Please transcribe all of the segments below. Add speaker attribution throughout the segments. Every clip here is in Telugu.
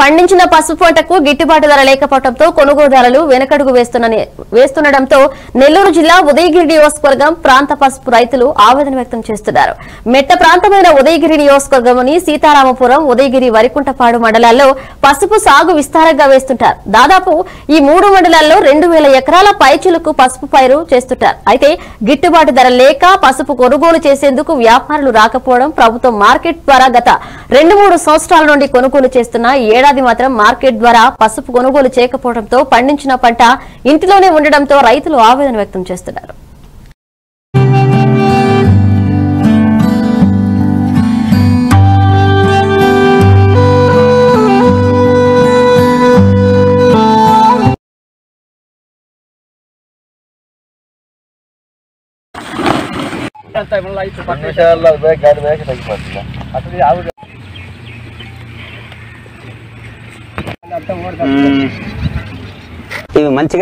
Speaker 1: పండించిన పసుపు పంటకు గిట్టుబాటు ధర లేకపోవడంతో కొనుగోలుదారులు వెనకడుగు వేస్తున్న- వేస్తుండటంతో నెల్లూరు జిల్లా ఉదయగిరి నియోజకవర్గం ప్రాంత పసుపు రైతులు ఆవేదన వ్యక్తం చేస్తున్నారు మెట్ట ప్రాంతమైన ఉదయగిరి నియోజకవర్గంలోని సీతారామపురం ఉదయగిరి వరికుంటపాడు మండలాల్లో పసుపు సాగు విస్తారంగా వేస్తుంటారు దాదాపు ఈ మూడు మండలాల్లో రెండు వేల ఎకరాల పైచులకు పసుపు పైరు చేస్తుంటారు అయితే గిట్టుబాటు ధర లేక పసుపు కొనుగోలు చేసేందుకు వ్యాపారులు రాకపోవడం ప్రభుత్వం మార్కెట్ ద్వారా గత రెండు మూడు సంవత్సరాల నుండి కొనుగోలు చేస్తున్న ఈ ఏడాది మాత్రం మార్కెట్ ద్వారా పసుపు కొనుగోలు చేయకపోవడంతో పండించిన పంట ఇంటిలోనే ఉండడంతో రైతులు ఆవేదన వ్యక్తం చేస్తున్నారు
Speaker 2: నిమిషాల్లో బ్రేక్ గాడి బ్రేక్ తగ్గిపోతుంది అసలు ఆవిడ
Speaker 3: ఇవి మంచిగా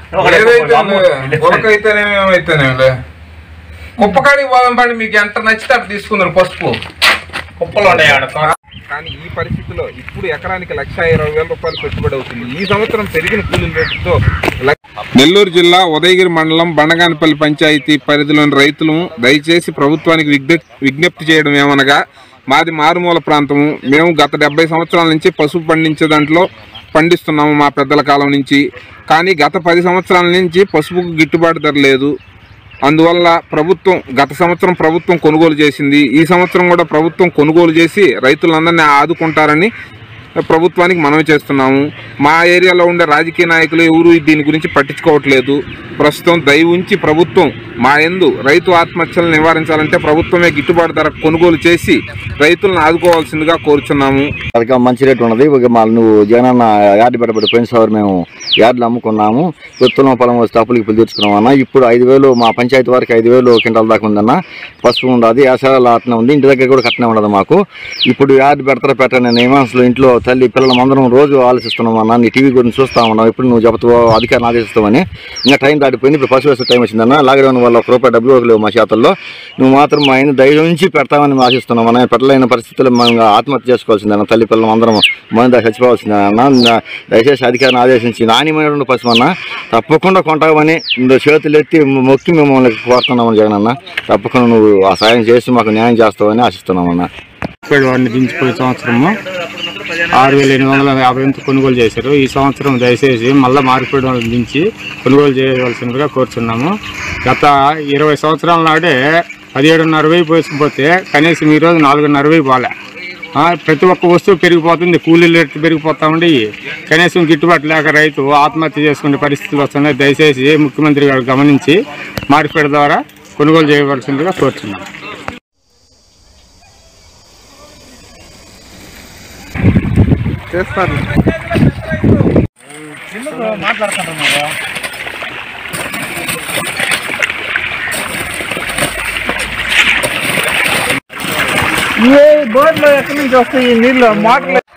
Speaker 4: ఏదైతే ఉరకైతేనేమి ఏమైతేనేమిలే కుప్పకాడికి పోదాం పండి మీకు ఎంత నచ్చితే అట్లా తీసుకుందరు పసుపు కుప్పలు ఉన్నాయి ఆడ కానీ ఈ పరిస్థితిలో ఇప్పుడు ఎకరానికి లక్ష ఇరవై వేల రూపాయలు పెట్టుబడి అవుతుంది ఈ సంవత్సరం పెరిగిన కూలీల రేటుతో నెల్లూరు జిల్లా ఉదయగిరి మండలం బండగానపల్లి పంచాయతీ పరిధిలోని రైతులు దయచేసి ప్రభుత్వానికి విజ్ఞ విజ్ఞప్తి చేయడం ఏమనగా మాది మారుమూల ప్రాంతము మేము గత డెబ్బై సంవత్సరాల నుంచి పసుపు పండించే దాంట్లో పండిస్తున్నాము మా పెద్దల కాలం నుంచి కానీ గత పది సంవత్సరాల నుంచి పసుపుకు గిట్టుబాటు ధర లేదు అందువల్ల ప్రభుత్వం గత సంవత్సరం ప్రభుత్వం కొనుగోలు చేసింది ఈ సంవత్సరం కూడా ప్రభుత్వం కొనుగోలు చేసి రైతులందరినీ ఆదుకుంటారని ప్రభుత్వానికి మనవి చేస్తున్నాము మా ఏరియాలో ఉండే రాజకీయ నాయకులు ఎవరు దీని గురించి పట్టించుకోవట్లేదు ప్రస్తుతం దయ ఉంచి ప్రభుత్వం మా ఎందు రైతు ఆత్మహత్యలను నివారించాలంటే ప్రభుత్వమే గిట్టుబాటు ధర కొనుగోలు చేసి రైతులను ఆదుకోవాల్సిందిగా కోరుచున్నాము
Speaker 2: అదిగా మంచి రేటు ఉన్నది ఇక మా నువ్వు జగనన్న యార్డ్ పెట్టబడి పోయిన సార్ మేము యార్డులు అమ్ముకున్నాము విత్తనం పొలం వస్తే అప్పులకి ఇప్పుడు తెచ్చుకున్నాం అన్న ఇప్పుడు ఐదు వేలు మా పంచాయతీ వారికి ఐదు వేలు క్వింటాల దాకా ఉందన్న పసుపు ఉండదు యాసాల అట్నే ఉంది ఇంటి దగ్గర కూడా కట్నే ఉండదు మాకు ఇప్పుడు యార్డ్ పెడతారా పెట్టని నియమాంసలు ఇంట్లో తల్లి పిల్లల అందరం రోజు ఆలోచిస్తున్నాం అన్న నీ టీవీ గురించి చూస్తా ఉన్నాం ఇప్పుడు నువ్వు చెబుతావు అధికారం ఆదేశిస్తావని ఇంకా టైం దాటిపోయింది ఇప్పుడు పశువు వేసే టైం వచ్చిందన్న లాక్డౌన్ వల్ల ఒక రూపాయి డబ్బులు లేవు మా చేతుల్లో నువ్వు మాత్రం మా ఆయన ధైర్యం నుంచి పెడతామని మేము ఆశిస్తున్నాం మనం పెట్టలేని పరిస్థితుల్లో మనం ఆత్మహత్య చేసుకోవాల్సిందన్న తల్లి పిల్లలు అందరం మనం దాకా చచ్చిపోవాల్సిందన్న దయచేసి అధికారిని ఆదేశించి నాణ్యమైనటువంటి పశువు అన్న తప్పకుండా కొంటామని నువ్వు చేతులు ఎత్తి మొక్కి మిమ్మల్ని కోరుతున్నామని జగన్ అన్న తప్పకుండా నువ్వు ఆ సాయం చేసి మాకు న్యాయం చేస్తావని ఆశిస్తున్నామన్న
Speaker 5: వాడిని దించిపోయే సంవత్సరము ఆరు వేల ఎనిమిది వందల యాభై ఎంత కొనుగోలు చేశారు ఈ సంవత్సరం దయచేసి మళ్ళీ మార్పిడి వాళ్ళని దించి కొనుగోలు చేయవలసిందిగా కోరుచున్నాము గత ఇరవై సంవత్సరాల నాడే పదిహేడున్నర వెయ్యి పోసుకుపోతే కనీసం ఈరోజు నాలుగున్నర వెయ్యి పోలే ఆ, ప్రతి ఒక్క వస్తువు పెరిగిపోతుంది కూలీలు రేట్లు పెరిగిపోతా ఉండి కనీసం గిట్టుబాటు లేక రైతు ఆత్మహత్య చేసుకునే పరిస్థితులు వస్తున్నాయి దయచేసి ముఖ్యమంత్రి గారు గమనించి మార్పిడి ద్వారా కొనుగోలు చేయవలసిందిగా కోరుచున్నాము
Speaker 6: ఏ బోర్డులో ఎక్కడి నుంచి వస్తాయి ఈ నీళ్ళు మోటార్లు